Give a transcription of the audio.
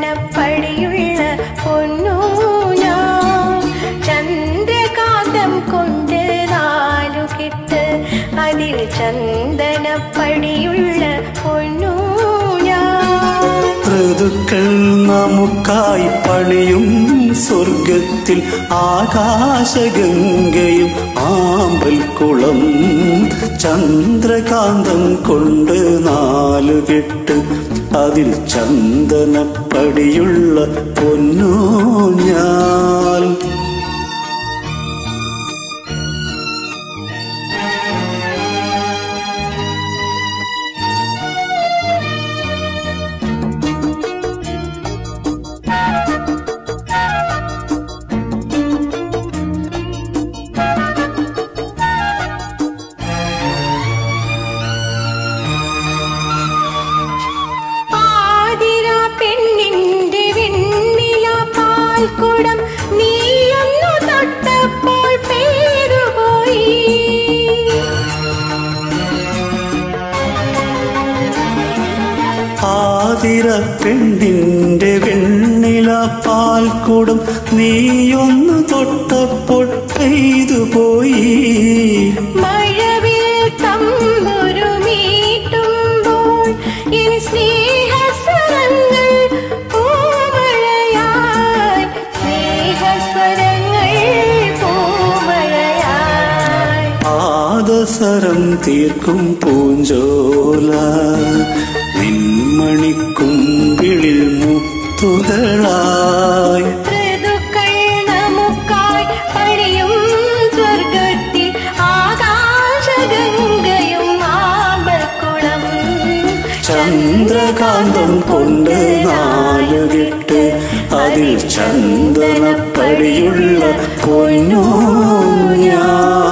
ചന്ദനപ്പടിയുള്ള പൊന്നു ഞാൻ ചന്ദ്രകാന്തം കൊണ്ട് നാലു കെട്ട് അതിൽ ചന്ദനപ്പടിയുള്ള പൊന്നു ഞാൻ ഋതുക്കൾ നമുക്കായി പണിയും സ്വർഗത്തിൽ ആകാശഗംഗയും ആമ്പൽക്കുളം ചന്ദ്രകാന്തം കൊണ്ട് നാലുകെട്ട് അതിൽ ചന്ദനപ്പടിയുള്ള പൊന്നു ഞാൻ ആതിര പെണ്ണിന്റെ വെണ്ണില പാൽക്കുടം നീയൊന്നു തൊട്ടപ്പോൾ പേരുപോയി ആതിര പെണ്ണിന്റെ വെണ്ണില പാൽക്കൂടും നീയൊന്നു തൊട്ടപ്പോൾ പെയ്തുപോയി മഴവിൽ തമ്പുരു മീട്ടുമ്പോൾ എൻ സ്നേഹസ്വരങ്ങൾ പൂമഴയായി സ്നേഹസ്വരങ്ങൾ പൂമഴയായി പാദസരം തീർക്കും പൂഞ്ചോല നിന്മണിക്കുമ്പിളിൽ മുത്തുകളായി ഋതുക്കൾ നമുക്കായി പണിയും സ്വർഗത്തിൽ ആകാശഗംഗയും ആമ്പൽക്കുളം ചന്ദ്രകാന്തം കൊണ്ട് നാലുകെട്ട് അതിൽ ചന്ദനപ്പടിയുള്ള പൊന്നു ഞാൻ